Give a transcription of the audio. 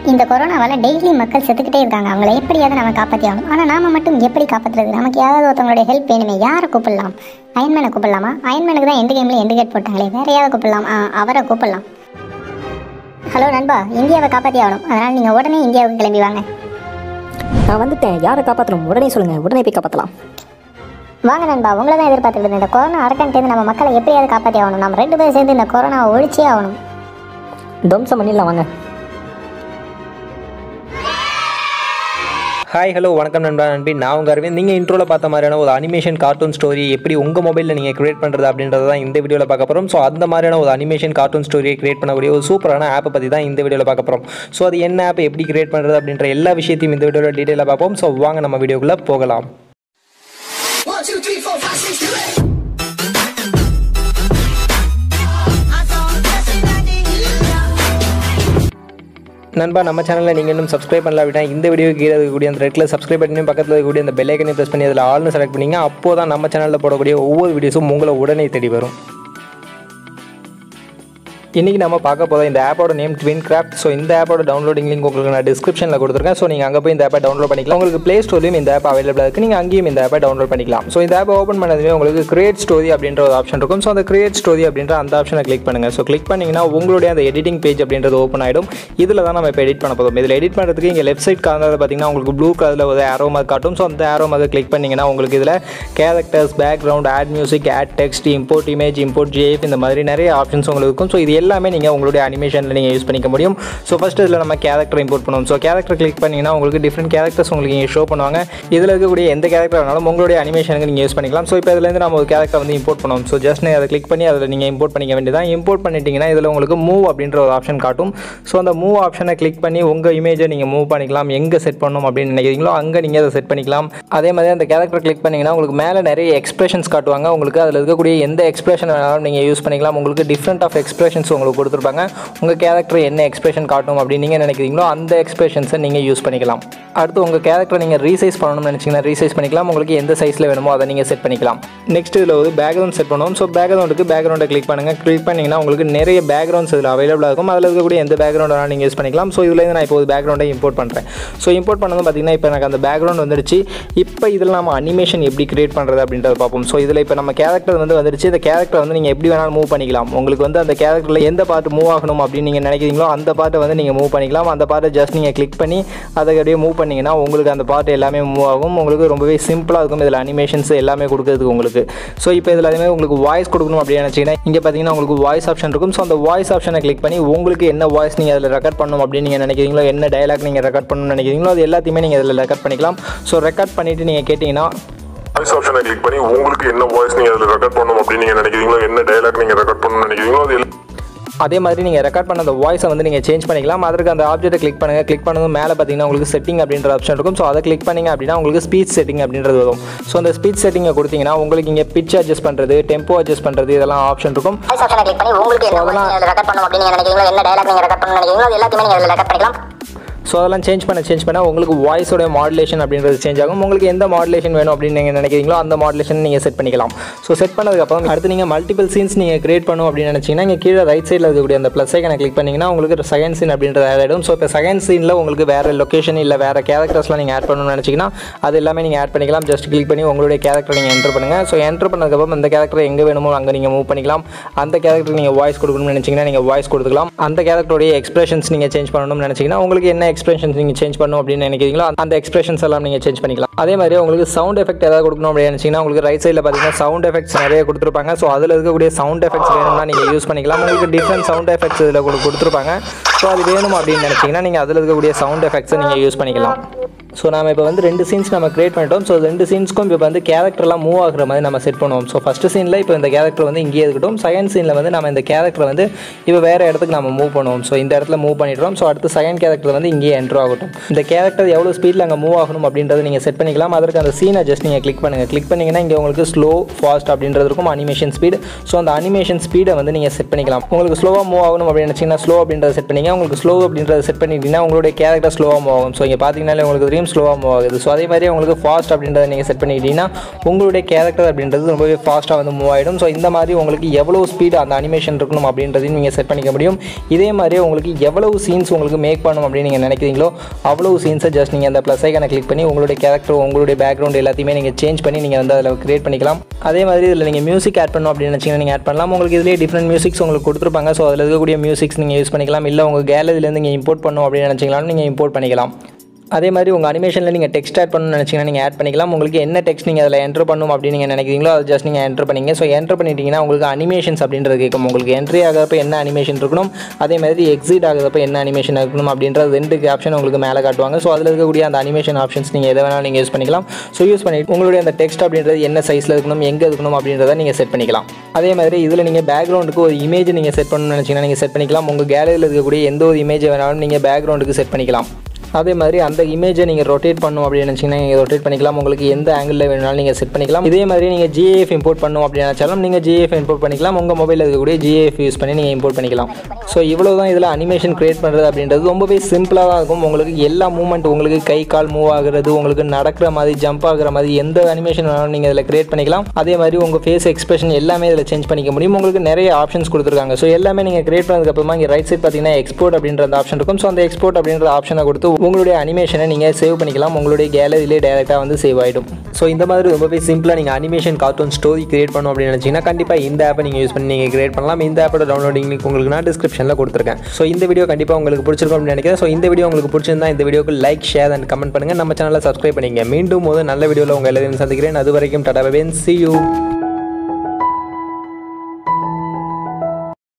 இந்த கொரோனாவால் டெய்லி மக்கள் செத்துக்கிட்டே இருக்காங்க அவங்கள எப்படியாவது நம்ம காப்பாற்றி ஆகணும் ஆனால் நாம மட்டும் எப்படி காப்பாற்றுறது நமக்கு யாராவது ஒருத்தவங்களுடைய ஹெல்ப் வேணுமே யாரை கூப்பிடலாம் அயன்மேனை கூப்பிடலாமா அயன்மேனுக்கு தான் எண்டு கேமில் எண்டு கேட் போட்டாங்களே வேற யாரை கூப்பிடலாம் ஆ, அவரை கூப்பிடலாம் ஹலோ நண்பா இந்தியாவை காப்பாற்றி ஆகணும் அதனால் நீங்கள் உடனே இந்தியாவுக்கு கிளம்பி வாங்க நான் வந்துட்டேன் யாரை காப்பாற்றணும் உடனே சொல்லுங்க உடனே போய் காப்பாற்றலாம் வாங்க நண்பா உங்களை தான் எதிர்பார்த்துட்டு இருந்தேன் இந்த கொரோனா அரக்கன்ட்டு நம்ம மக்களை எப்படியாவது காப்பாற்றி ஆகணும் நம்ம ரெண்டு பேரும் சேர்ந்து இந்த கொரோனாவை ஒழிச்சே ஆகணும் தம்சம் பண்ணிடலாம் வாங்க ஹாய் ஹலோ வணக்கம் நண்பா நண்பி நான் உங்கள் அரவிந்த் நீங்கள் இன்ட்ரோவில் பார்த்த மாதிரியான ஒரு அனிமேஷன் கார்ட்டூன் ஸ்டோரி எப்படி உங்கள் மொபைலில் நீங்கள் கிரியேட் பண்ணுறது அப்படின்றத தான் இந்த வீடியோவில் பார்க்க போகிறோம் ஸோ அந்த மாதிரியான ஒரு அனிமேஷன் கார்ட்டூன் ஸ்டோரியை கிரியேட் பண்ணக்கூடிய ஒரு சூப்பரான ஆப்பை பற்றி தான் இந்த வீடியோவில் பார்க்க போகிறோம் ஸோ அது என்ன ஆப் எப்படி கிரியேட் பண்ணுறது அப்படின்ற எல்லா விஷயத்தையும் இந்த வீடியோவில் டீட்டெயிலாக பார்ப்போம் ஸோ வாங்க நம்ம வீடியோக்குள்ளே போகலாம் One, two, three, four, five, six, seven, eight. I saw a blessing I didn't நண்பா நம்ம சேனலில் நீங்கள் இன்னும் சப்ஸ்கிரைப் பண்ணல அப்படின்னா இந்த வீடியோ கீழே இருக்கக்கூடிய அந்த ரெட்டில் சப்ஸ்கிரைப் பண்ணி பக்கத்தில் இருக்கக்கூடிய அந்த பெல் ஐக்கனையும் ப்ரெஸ் பண்ணி அதில் ஆல்னு செலக்ட் பண்ணிங்க அப்போ தான் நம்ம சேனலில் போடக்கூடிய ஒவ்வொரு வீடியோஸும் உங்களை உடனே தேடி வரும் இன்றைக்கி நம்ம பார்க்க போதும் இந்த ஆப்போட நேம் ட்வின் கிராஃப்ட் ஸோ இந்த ஆப்போட டவுன்லோடிங் லிங்க் உங்களுக்கு நான் டிஸ்கிரிப்ஷனில் கொடுத்துருக்கேன் ஸோ நீங்கள் அங்கே போய் இந்த ஆப்பை டவுன்லோட் பண்ணிக்கலாம் உங்களுக்கு ப்ளே ஸ்டோர்லையும் இந்த ஆப் அவைலபிளாக இருக்குது நீங்கள் அங்கேயும் இந்த ஆப்பை டவுன்லோட் பண்ணிக்கலாம் ஸோ இந்த ஆப்பை ஓப்பன் பண்ணதுமே உங்களுக்கு கிரியேட் ஸ்டோரி அப்படின்ற ஒரு ஆப்ஷன் இருக்கும் ஸோ அந்த கிரியேட் ஸ்டோரி அப்படின்ற அந்த ஆப்ஷனை கிளிக் பண்ணுங்கள் ஸோ கிளிக் பண்ணிங்கன்னா உங்களுடைய அந்த எடிட்டிங் பேஜ் அப்படின்றது ஓப்பன் ஆகிடும் இதில் தான் நம்ம இப்போ எடிட் பண்ண போதும் இதில் எடிட் பண்ணுறதுக்கு இங்கே லெஃப்ட் சைட் கார்னரில் பார்த்தீங்கன்னா உங்களுக்கு ப்ளூ கலரில் ஒரு ஆரோ மார்க் காட்டும் ஸோ அந்த ஆரோ மார்க் கிளிக் பண்ணிங்கன்னா உங்களுக்கு இதில் characters background add music add text import image import JF இந்த மாதிரி நிறைய ஆப்ஷன்ஸ் உங்களுக்கு இருக்கும் ஸோ இது எல்லாமே நீங்கள் உங்களுடைய அனிமேஷனில் நீங்கள் யூஸ் பண்ணிக்க முடியும் ஸோ ஃபஸ்ட் இதில் நம்ம கேரக்டர் இம்போர்ட் பண்ணுவோம் ஸோ கேரக்டர் கிளிக் பண்ணிங்கன்னா உங்களுக்கு டிஃப்ரெண்ட் கேரக்டர்ஸ் உங்களுக்கு இங்கே ஷோ பண்ணுவாங்க இதில் இருக்கக்கூடிய எந்த கேரக்டர் வேணாலும் உங்களுடைய அனிமேஷனுக்கு நீங்கள் யூஸ் பண்ணிக்கலாம் ஸோ இப்போ இதுலேருந்து நம்ம ஒரு கேரக்டர் வந்து இம்போர்ட் பண்ணுவோம் ஸோ ஜஸ்ட் அதை கிளிக் பண்ணி அதில் நீங்கள் இம்போர்ட் பண்ணிக்க வேண்டியதான் இம்போர்ட் பண்ணிட்டீங்கன்னா இதில் உங்களுக்கு மூவ் அப்படின்ற ஒரு ஆப்ஷன் காட்டும் ஸோ அந்த மூவ் ஆப்ஷனை கிளிக் பண்ணி உங்கள் இமேஜை நீங்கள் மூவ் பண்ணிக்கலாம் எங்கே செட் பண்ணணும் அப்படின்னு நினைக்கிறீங்களோ அங்கே நீங்கள் அதை செட் பண்ணிக்கலாம் அதே மாதிரி அந்த கேரக்டர் கிளிக் பண்ணிங்கன்னா உங்களுக்கு மேலே நிறைய எக்ஸ்பிரஷன்ஸ் காட்டுவாங்க உங்களுக்கு அதில் இருக்கக்கூடிய எந்த எக்ஸ்பிரஷன் வேணாலும் நீங்கள் யூஸ் பண்ணிக்கலாம் உங்களுக்கு டிஃப்ரெண்ட் ஆஃப் எக்ஸ்பிரஷன்ஸ் உங்களுக்கு கொடுத்துருப்பாங்க உங்கள் கேரக்டர் என்ன எக்ஸ்பிரஷன் காட்டும் அப்படின்னு நீங்கள் நினைக்கிறீங்களோ அந்த எக்ஸ்பிரஷன்ஸை நீங்கள் யூஸ் பண்ணிக்கலாம் அடுத்து உங்கள் கேரக்டரை நீங்கள் ரீசைஸ் பண்ணணும்னு நினச்சிங்கன்னா ரீசைஸ் பண்ணிக்கலாம் உங்களுக்கு எந்த சைஸில் வேணுமோ அதை நீங்கள் செட் பண்ணிக்கலாம் நெக்ஸ்ட் இதில் ஒரு பேக்ரவுண்ட் செட் பண்ணுவோம் ஸோ பேக்ரவுண்டுக்கு பேக்ரவுண்டை கிளிக் பண்ணுங்கள் கிளிக் பண்ணிங்கன்னா உங்களுக்கு நிறைய பேக்ரவுண்ட்ஸ் இதில் அவைலபிளாக இருக்கும் அதில் இருக்கக்கூடிய எந்த பேக்ரவுண்ட் வேணாலும் நீங்கள் யூஸ் பண்ணிக்கலாம் ஸோ இதுலேருந்து நான் இப்போ ஒரு பேக்ரவுண்டை இம்போர்ட் பண்ணுறேன் ஸோ இம்போர்ட் பண்ணது பார்த்தீங்கன்னா இப்போ எனக்கு அந்த பேக்ரவுண்ட் வந்துருச்சு இப்போ இதில் நம்ம அனிமேஷன் எப்படி கிரியேட் பண்ணுறது அப்படின்றத பார்ப்போம் ஸோ இதில் இப்போ நம்ம கேரக்டர் வந்து வந்துருச்சு இந்த கேரக்டர் வந்து நீங்கள் எப்படி வேணாலும் மூவ் பண்ணிக்கலாம் உங்களுக்கு வந்து அந்த கேரக்டரில் எந்த பார்ட் மூவ் ஆகணும் அப்படின்னு நீங்கள் நினைக்கிறீங்களோ அந்த பார்ட்டை வந்து நீங்கள் மூவ் பண்ணிக்கலாம் அந்த பார்ட்டை ஜஸ்ட் நீங்கள் கிளிக் பண்ணி அதை அப்படியே மூவ் பண்ணிங்கன்னா உங்களுக்கு அந்த பார்ட் எல்லாமே மூவ் ஆகும் உங்களுக்கு ரொம்பவே சிம்பிளாக இருக்கும் இதில் அனிமேஷன்ஸ் எல்லாமே கொடுக்குறதுக்கு உங்களுக்கு ஸோ இப்போ இதில் அதே மாதிரி உங்களுக்கு வாய்ஸ் கொடுக்கணும் அப்படின்னு நினச்சிங்கன்னா இங்கே பார்த்தீங்கன்னா உங்களுக்கு வாய்ஸ் ஆப்ஷன் இருக்கும் ஸோ அந்த வாய்ஸ் ஆப்ஷனை கிளிக் பண்ணி உங்களுக்கு என்ன வாய்ஸ் நீங்கள் அதில் ரெக்கார்ட் பண்ணணும் அப்படின்னு நீங்கள் நினைக்கிறீங்களோ என்ன டயலாக் நீங்கள் ரெக்கார்ட் பண்ணணும்னு நினைக்கிறீங்களோ அது எல்லாத்தையுமே நீங்கள் இதில் ரெக்கார்ட் பண்ணிக்கலாம் ஸோ ரெக்கார்ட் பண்ணிவிட்டு நீங்கள் கேட்டிங்கன்னா வாய்ஸ் ஆப்ஷனை கிளிக் பண்ணி உங்களுக்கு என்ன வாய்ஸ் நீங்க அதில் ரெக்கார்ட் பண்ணணும் அப்படின்னு நீங்க நினைக்கிறீங்களோ என்ன டயலாக் நீங்க ரெக்கார்ட் பண்ணணும்னு நினைக்கிறீங்களோ அது எல்லா- அதே மாதிரி நீங்கள் ரெக்கார்ட் பண்ண அந்த வாய்ஸை வந்து நீங்கள் சேஞ்ச் பண்ணிக்கலாம் அதற்கு அந்த ஆப்ஜெக்ட்டை கிளிக் பண்ணுங்கள் கிளிக் பண்ணதும் மேலே பார்த்தீங்கன்னா உங்களுக்கு செட்டிங் அப்படின்ற ஆப்ஷன் இருக்கும் ஸோ அதை கிளிக் பண்ணிங்க அப்படின்னா உங்களுக்கு ஸ்பீச் செட்டிங் அப்படின்றது வரும் ஸோ அந்த ஸ்பீச் செட்டிங்கை கொடுத்தீங்கன்னா உங்களுக்கு இங்கே பிச் அட்ஜஸ்ட் பண்ணுறது டெம்போ அட்ஜஸ்ட் பண்ணுறது இதெல்லாம் ஆப்ஷன் இருக்கும் வாய்ஸ் ஆப்ஷனை கிளிக் பண்ணி உங்களுக்கு என்ன voice நீங்க அதில் ரெக்கார்ட் பண்ணணும் அப்படின்னு நீங்க நினைக்கிறீங்களோ என்ன டயலாக் நீங்க ரெக்கார்ட் பண்ணணும் நினைக்கிறீங்களோ அது எல்லாத்தையுமே நீங்க அதில் ரெக்கார்ட் பண்ணிக்கலாம் ஸோ அதெல்லாம் சேஞ்ச் பண்ண சேஞ்ச் பண்ண உங்களுக்கு வாய்ஸோட மாடுலேஷன் அப்படின்றது சேஞ்ச் ஆகும் உங்களுக்கு எந்த மாடுலேஷன் வேணும் அப்படின்னு நீங்கள் நினைக்கிறீங்களோ அந்த மாடுலேஷன் நீங்கள் செட் பண்ணிக்கலாம் ஸோ செட் பண்ணதுக்கப்புறம் அடுத்து நீங்கள் மல்டிபிள் சீன்ஸ் நீங்கள் கிரியேட் பண்ணணும் அப்படின்னு நினச்சிங்கன்னா இங்கே கீழே ரைட் சைடில் இருக்கக்கூடிய அந்த ப்ளஸ் ஐக்கனை கிளிக் பண்ணிங்கன்னா உங்களுக்கு செகண்ட் சீன் அப்படின்றது ஆட் ஆகிடும் ஸோ இப்போ செகண்ட் சீனில் உங்களுக்கு வேறு லொக்கேஷன் இல்லை வேறு கேரக்டர்ஸ்லாம் நீங்கள் ஆட் பண்ணணும்னு நினச்சிங்கன்னா அது எல்லாமே நீங்கள் ஆட் பண்ணிக்கலாம் ஜஸ்ட் கிளிக் பண்ணி உங்களுடைய கேரக்டர் நீங்கள் என்டர் பண்ணுங்கள் ஸோ என்டர் பண்ணதுக்கப்புறம் அந்த கேரக்டர் எங்கே வேணுமோ அங்கே நீங்கள் மூவ் பண்ணிக்கலாம் அந்த கேரக்டருக்கு நீங்கள் வாய்ஸ் கொடுக்கணும்னு நினச்சிங்கன்னா நீங்கள் வாய்ஸ் கொடுத்துக்கலாம் அந்த கேரக்டருடைய எக்ஸ்பிரஷன்ஸ் நீங்கள் சேஞ்ச் பண்ணணும்னு நினச்சிங்கன்னா உங்களுக்கு என்ன எக்ஸ்பிரஷன்ஸ் நீங்கள் சேஞ்ச் பண்ணணும் அப்படின்னு நினைக்கிறீங்களோ அந்த எக்ஸ்பிரஷன்ஸ் எல்லாம் நீங்கள் சேஞ்ச் பண்ணிக்கலாம் அதே மாதிரி உங்களுக்கு சவுண்ட் எஃபெக்ட் ஏதாவது கொடுக்கணும் அப்படின்னு நினச்சிங்கன்னா உங்களுக்கு ரைட் சைடில் பார்த்தீங்கன்னா சவுண்ட் எஃபெக்ட்ஸ் நிறைய கொடுத்துருப்பாங்க ஸோ அதில் இருக்கக்கூடிய சவுண்ட் எஃபெக்ட்ஸ் வேணும்னா நீங்கள் யூஸ் பண்ணிக்கலாம் உங்களுக்கு டிஃப்ரெண்ட் சவுண்ட் எஃபெக்ட்ஸ் இதில் உங்களுக்கு கொடுத்துருப்பாங்க ஸோ அது வேணும் அப்படின்னு நினச்சிங்கன்னா நீங்கள் அதில் இருக்கக்கூடிய சவுண்ட் எஃபெக்ட்ஸை நீங்கள் யூஸ் பண்ணிக்கலாம் ஸோ நம்ம இப்போ வந்து ரெண்டு சீன்ஸ் நம்ம கிரியேட் பண்ணிட்டோம் ஸோ ரெண்டு சீன்ஸ்க்கும் இப்போ வந்து கேரக்டர்லாம் மூவ் ஆகுற மாதிரி நம்ம செட் பண்ணுவோம் ஸோ ஃபஸ்ட்டு சீனில் இப்போ இந்த கேரக்டர் வந்து இங்கேயே இருக்கட்டும் செகண்ட் சீனில் வந்து நம்ம இந்த கேரக்டர் வந்து இப்போ வேறு இடத்துக்கு நம்ம மூவ் பண்ணுவோம் ஸோ இந்த இடத்துல மூவ் பண்ணிடுறோம் ஸோ அடுத்து செகண்ட் கேரக்டர் வந்து இங்கேயே என்ட்ரு ஆகட்டும் இந்த கேரக்டர் எவ்வளோ ஸ்பீடில் அங்கே மூவ் ஆகணும் அப்படின்றத நீங்கள் செட் பண்ணிக்கலாம் அதற்கு அந்த சீனை ஜஸ்ட் நீங்கள் கிளிக் பண்ணுங்கள் கிளிக் பண்ணிங்கன்னா இங்கே உங்களுக்கு ஸ்லோ ஃபாஸ்ட் அப்படின்றது இருக்கும் அனிமேஷன் ஸ்பீடு ஸோ அந்த அனிமேஷன் ஸ்பீடை வந்து நீங்கள் செட் பண்ணிக்கலாம் உங்களுக்கு ஸ்லோவாக மூவ் ஆகணும் அப்படின்னு நினச்சிங்கன்னா ஸ்லோ அப்படின்றத செட் பண்ணிங்க உங்களுக்கு ஸ்லோ அப்படின்றத செட் பண்ணிட்டீங்கன்னா உங்களுடைய கேரக்டர் ஸ்லோவாக மூவ் ஆகும் ஸோ இங்கே பார்த்தீங்கன்னாலே உங்களுக்கு தெரியும் ஃப்ரேம் ஸ்லோவாக மூவ் ஆகுது ஸோ அதே மாதிரி உங்களுக்கு ஃபாஸ்ட் அப்படின்றத நீங்கள் செட் பண்ணிக்கிட்டீங்கன்னா உங்களுடைய கேரக்டர் அப்படின்றது ரொம்பவே ஃபாஸ்ட்டாக வந்து மூவ் ஆகிடும் ஸோ இந்த மாதிரி உங்களுக்கு எவ்வளோ ஸ்பீடு அந்த அனிமேஷன் இருக்கணும் அப்படின்றதையும் நீங்கள் செட் பண்ணிக்க முடியும் இதே மாதிரி உங்களுக்கு எவ்வளவு சீன்ஸ் உங்களுக்கு மேக் பண்ணணும் அப்படின்னு நீங்கள் நினைக்கிறீங்களோ அவ்வளோ சீன்ஸை ஜஸ்ட் நீங்கள் அந்த ப்ளஸ் ஐக்கான கிளிக் பண்ணி உங்களுடைய கேரக்டர் உங்களுடைய பேக்ரவுண்ட் எல்லாத்தையுமே நீங்கள் சேஞ்ச் பண்ணி நீங்கள் வந்து அதில் கிரியேட் பண்ணிக்கலாம் அதே மாதிரி இதில் நீங்கள் மியூசிக் ஆட் பண்ணணும் அப்படின்னு நினச்சிங்கன்னா நீங்கள் ஆட் பண்ணலாம் உங்களுக்கு இதிலே டிஃப்ரெண்ட் மியூசிக்ஸ் உங்களுக்கு கொடுத்துருப்பாங்க ஸோ அதில் இருக்கக்கூடிய மியூசிக்ஸ் நீங்கள் யூஸ் பண்ணிக்கலாம் இல்லை உங்கள் கேலரியிலேருந்து நீங்கள் இம்போர்ட் பண்ணணும் அப்படின்னு நினச்சிங்களாலும் நீங்கள் இம்போர்ட் பண்ணிக்கலாம் அதே மாதிரி உங்கள் அனிமேஷனில் நீங்கள் டெக்ஸ்ட் ஆட் பண்ணணும்னு நினச்சிங்கன்னா நீங்கள் ஆட் பண்ணிக்கலாம் உங்களுக்கு என்ன டெக்ஸ்ட் நீங்கள் அதில் என்ட்ரு பண்ணணும் அப்படின்னு நீங்கள் நினைக்கிறீங்களோ அதை ஜஸ்ட் நீங்கள் என்ட்ரு பண்ணிங்க ஸோ என்ட்ரு பண்ணிட்டீங்கன்னா உங்களுக்கு அனிமேஷன்ஸ் அப்படின்றது கேட்கும் உங்களுக்கு என்ட்ரி ஆகிறப்ப என்ன அனிமேஷன் இருக்கணும் அதே மாதிரி எக்ஸிட் ஆகிறப்ப என்ன அனிமேஷன் இருக்கணும் அப்படின்றது ரெண்டு ஆப்ஷன் உங்களுக்கு மேலே காட்டுவாங்க ஸோ அதில் இருக்கக்கூடிய அந்த அனிமேஷன் ஆப்ஷன்ஸ் நீங்கள் எதை வேணாலும் நீங்கள் யூஸ் பண்ணிக்கலாம் ஸோ யூஸ் பண்ணிட்டு உங்களுடைய அந்த டெக்ஸ்ட் அப்படின்றது என்ன சைஸில் இருக்கணும் எங்கே இருக்கணும் அப்படின்றத நீங்கள் செட் பண்ணிக்கலாம் அதே மாதிரி இதில் நீங்கள் பேக்ரவுண்டுக்கு ஒரு இமேஜ் நீங்கள் செட் பண்ணணும்னு நினச்சிங்கன்னா நீங்கள் செட் பண்ணிக்கலாம் உங்கள் கேலரியில் இருக்கக்கூடிய எந்த ஒரு இமேஜை வேணாலும் நீங்கள் பேக்ரவுண்டுக்கு செட் பண்ணிக்கலாம் அதே மாதிரி அந்த இமேஜை நீங்கள் ரொட்டேட் பண்ணணும் அப்படின்னு நினச்சிங்கன்னா நீங்கள் ரொட்டேட் பண்ணிக்கலாம் உங்களுக்கு எந்த ஆங்கிளில் வேணாலும் நீங்கள் செட் பண்ணிக்கலாம் இதே மாதிரி நீங்கள் ஜிஏஎஃப் இம்போர்ட் பண்ணணும் அப்படின்னு நினச்சாலும் நீங்கள் ஜிஏஎஃப் இம்போர்ட் பண்ணிக்கலாம் உங்கள் மொபைலில் இருக்கக்கூடிய ஜிஏஎஃப் யூஸ் பண்ணி நீங்கள் இம்போர்ட் பண்ணிக்கலாம் ஸோ இவ்வளோ தான் இதில் அனிமேஷன் கிரியேட் பண்ணுறது அப்படின்றது ரொம்பவே சிம்பிளாக தான் இருக்கும் உங்களுக்கு எல்லா மூவ்மெண்ட் உங்களுக்கு கை கால் மூவ் ஆகுறது உங்களுக்கு நடக்கிற மாதிரி ஜம்ப் ஆகுற மாதிரி எந்த அனிமேஷன் வேணாலும் நீங்கள் இதில் கிரியேட் பண்ணிக்கலாம் அதே மாதிரி உங்கள் ஃபேஸ் எக்ஸ்பிரஷன் எல்லாமே இதில் சேஞ்ச் பண்ணிக்க முடியும் உங்களுக்கு நிறைய ஆப்ஷன்ஸ் கொடுத்துருக்காங்க ஸோ எல்லாமே நீங்கள் கிரியேட் பண்ணதுக்கப்புறமா இங்கே ரைட் சைட் பார்த்தீங்கன்னா எக்ஸ்போர்ட் அப்படின்ற அந்த ஆப்ஷன் இருக்கும் ஸோ அந்த எக்ஸ்போர்ட் அப்படின்ற ஆப்ஷனை கொடுத்து உங்களுடைய அனிமேஷனை நீங்கள் சேவ் பண்ணிக்கலாம் உங்களுடைய கேலரியிலே டேரெக்டாக வந்து சேவ் ஆகிடும் ஸோ இந்த மாதிரி ரொம்பவே சிம்பிளாக நீங்கள் அனிமேஷன் கார்ட்டூன் ஸ்டோரி கிரியேட் பண்ணணும் அப்படின்னு நினச்சிங்கன்னா கண்டிப்பாக இந்த ஆப்பை நீங்கள் யூஸ் பண்ணி நீங்கள் கிரியேட் பண்ணலாம் இந்த ஆப்போட டவுன்லோடிங் லிங்க் உங்களுக்கு நான் டிஸ்கிரிப்ஷனில் கொடுத்துருக்கேன் ஸோ இந்த வீடியோ கண்டிப்பாக உங்களுக்கு பிடிச்சிருக்கும் அப்படின்னு நினைக்கிறேன் ஸோ இந்த வீடியோ உங்களுக்கு பிடிச்சிருந்தா இந்த வீடியோக்கு லைக் ஷேர் அண்ட் கமெண்ட் பண்ணுங்கள் நம்ம சேனலை சப்ஸ்கிரைப் பண்ணிங்க மீண்டும் போது நல்ல வீடியோவில் உங்கள் எல்லாரையும் சந்திக்கிறேன் அது வரைக்கும் டாடா பென் சி யூ